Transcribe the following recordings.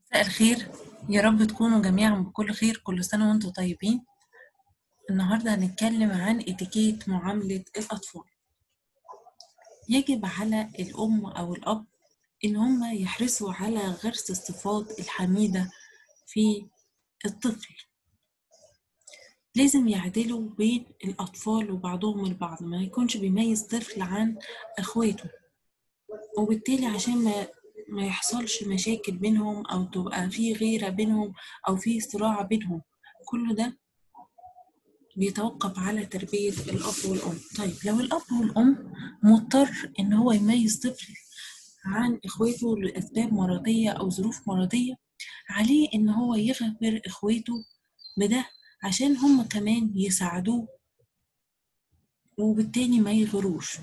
مساء الخير يا رب تكونوا جميعا بكل خير كل سنة وانتم طيبين النهاردة هنتكلم عن اتيكيت معاملة الأطفال يجب على الأم أو الأب إن هما يحرصوا على غرس الصفات الحميدة في الطفل لازم يعدلوا بين الأطفال وبعضهم البعض ما يكونش بيميز طفل عن أخواته وبالتالي عشان ما ما يحصلش مشاكل بينهم أو تبقى في غيرة بينهم أو في صراع بينهم كل ده بيتوقف على تربية الأب والأم طيب لو الأب والأم مضطر إن هو يميز طفل عن إخواته لأسباب مرضية أو ظروف مرضية عليه إن هو يخبر إخواته بده عشان هم كمان يساعدوه وبالتالي ما يغروش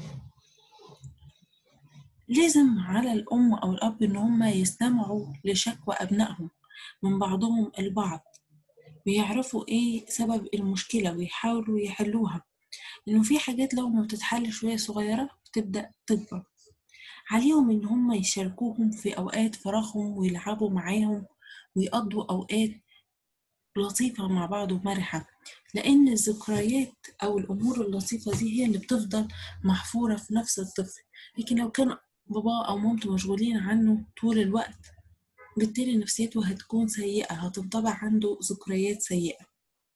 لازم على الأم أو الأب إن هما يستمعوا لشكوى أبنائهم من بعضهم البعض ويعرفوا إيه سبب المشكلة ويحاولوا يحلوها لأنه في حاجات لو ما بتتحل شوية صغيرة بتبدأ تكبر عليهم إن هما يشاركوهم في أوقات فراغهم ويلعبوا معاهم ويقضوا أوقات لطيفة مع بعض ومرحة لأن الذكريات أو الأمور اللطيفة دي هي اللي بتفضل محفورة في نفس الطفل لكن لو كان باباه أو مامته مشغولين عنه طول الوقت بالتالي نفسيته هتكون سيئة هتنطبع عنده ذكريات سيئة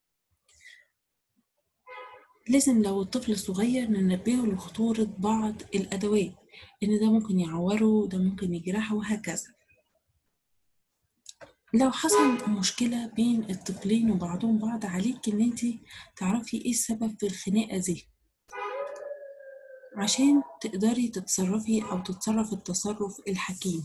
لازم لو الطفل صغير ننبهه لخطورة بعض الأدوات إن ده ممكن يعوره ده ممكن يجرحه وهكذا لو حصل مشكلة بين الطفلين وبعضهم بعض عليك إن انت تعرفي ايه السبب في الخناقة دي عشان تقدري تتصرفي أو تتصرف التصرف الحكيم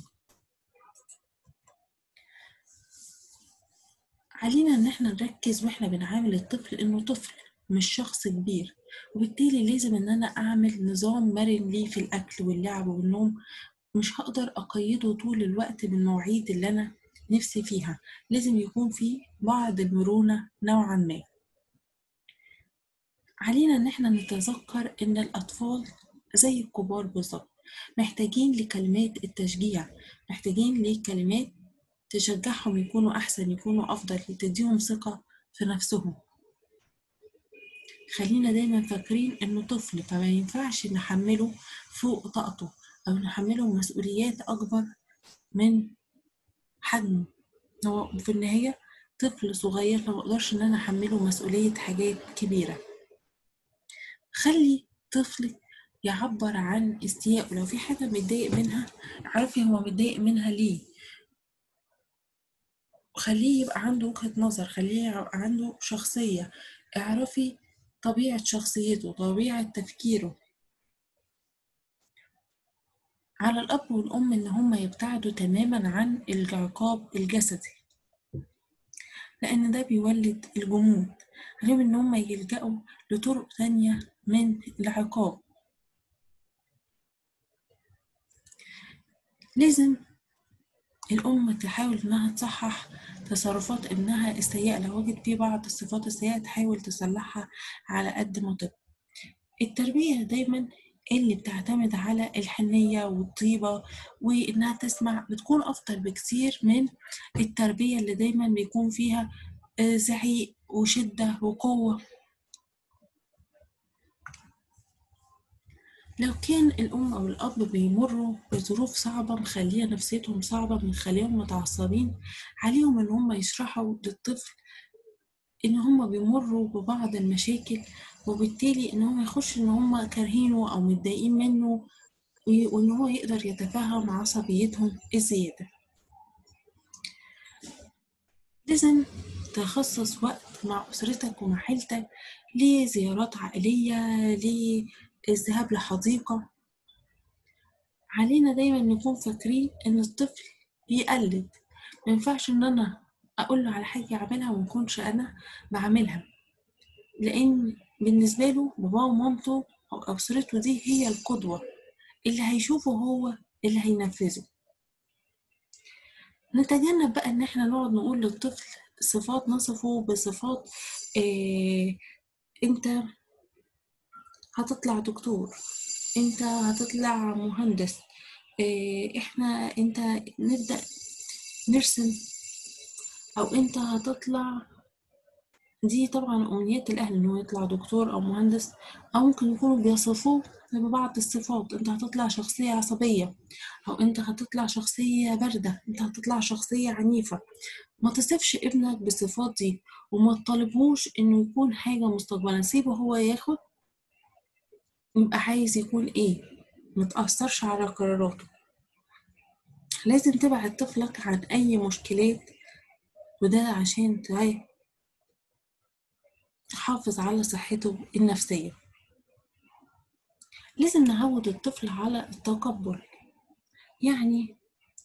علينا إن احنا نركز واحنا بنعامل الطفل إنه طفل مش شخص كبير وبالتالي لازم إن أنا أعمل نظام مرن ليه في الأكل واللعب والنوم مش هقدر أقيده طول الوقت بالمواعيد اللي أنا نفسي فيها لازم يكون في بعض المرونة نوعا ما علينا ان احنا نتذكر ان الاطفال زي الكبار بالظبط محتاجين لكلمات التشجيع محتاجين لكلمات تشجعهم يكونوا احسن يكونوا افضل تديهم ثقة في نفسهم خلينا دايما فاكرين انه طفل فما ينفعش نحمله فوق طاقته او نحمله مسؤوليات اكبر من حجمه هو في النهاية طفل صغير فما اقدرش ان انا احمله مسؤولية حاجات كبيرة خلي طفلك يعبر عن استيائه لو في حاجة متضايق منها عرفي هو متضايق منها ليه خليه يبقى عنده وجهة نظر خليه يبقى عنده شخصية اعرفي طبيعة شخصيته طبيعة تفكيره على الأب والأم إن هما يبتعدوا تماما عن العقاب الجسدي لأن ده بيولد الجمود عليهم إن هما يلجأوا لطرق تانية من العقاب لازم الأم تحاول إنها تصحح تصرفات ابنها السيئة لو وجد فيه بعض الصفات السيئة تحاول تصلحها على قد ما تقدر التربية دايما اللي بتعتمد على الحنية والطيبة وإنها تسمع بتكون أفضل بكثير من التربية اللي دايما بيكون فيها زعيق وشدة وقوة لو كان الأم أو الأب بيمروا بظروف صعبة مخلية نفسيتهم صعبة مخليهم متعصبين عليهم إن هم يشرحوا للطفل إن هم بيمروا ببعض المشاكل وبالتالي إن هو يخش إن هم كارهينه أو متضايقين منه وإن هو يقدر يتفهم عصبيتهم الزيادة لازم تخصص وقت مع أسرتك ومع عيلتك لزيارات عائلية للذهاب لحديقة علينا دايما نكون فاكرين إن الطفل بيقلد مينفعش إن أنا أقول له على حاجة يعملها ومكونش أنا بعملها لأن بالنسبة له باباه ومامته أو أسرته دي هي القدوة اللي هيشوفه هو اللي هينفذه نتجنب بقى إن احنا نقعد نقول للطفل صفات نصفه بصفات إيه انت هتطلع دكتور انت هتطلع مهندس إيه احنا انت نبدأ نرسم أو أنت هتطلع دي طبعا أمنيات الأهل إنه يطلع دكتور أو مهندس أو ممكن يكونوا بيصفوه ببعض الصفات أنت هتطلع شخصية عصبية أو أنت هتطلع شخصية باردة أنت هتطلع شخصية عنيفة ما تصفش ابنك بالصفات دي وما تطالبهوش إنه يكون حاجة مستقبلا سيبه هو ياخد يبقى عايز يكون إيه متأثرش على قراراته لازم تبعد طفلك عن أي مشكلات وده عشان تحافظ على صحته النفسية لازم نعود الطفل على التقبل يعني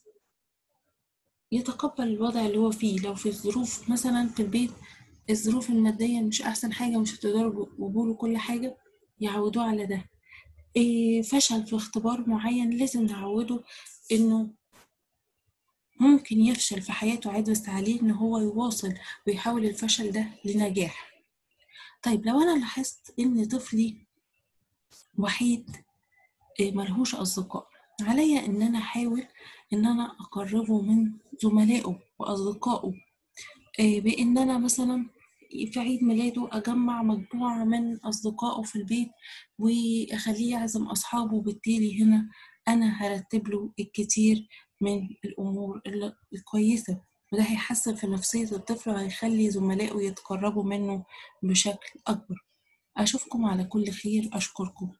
يتقبل الوضع اللي هو فيه لو في ظروف مثلا في البيت الظروف المادية مش أحسن حاجة مش هتقدروا تجيبوا كل حاجة يعودوه على ده إيه فشل في اختبار معين لازم نعوده إنه ممكن يفشل في حياته عادي بس عليه إن هو يواصل ويحول الفشل ده لنجاح طيب لو أنا لاحظت إن طفلي وحيد إيه ملهوش أصدقاء عليا إن أنا أحاول إن أنا أقربه من زملائه وأصدقائه إيه بإن أنا مثلا في عيد ميلاده أجمع مجموعة من أصدقائه في البيت وأخليه يعزم أصحابه وبالتالي هنا أنا هرتب له الكتير من الأمور الكويسة وده هيحسن في نفسية الطفل وهيخلي زملائه يتقربوا منه بشكل أكبر أشوفكم على كل خير أشكركم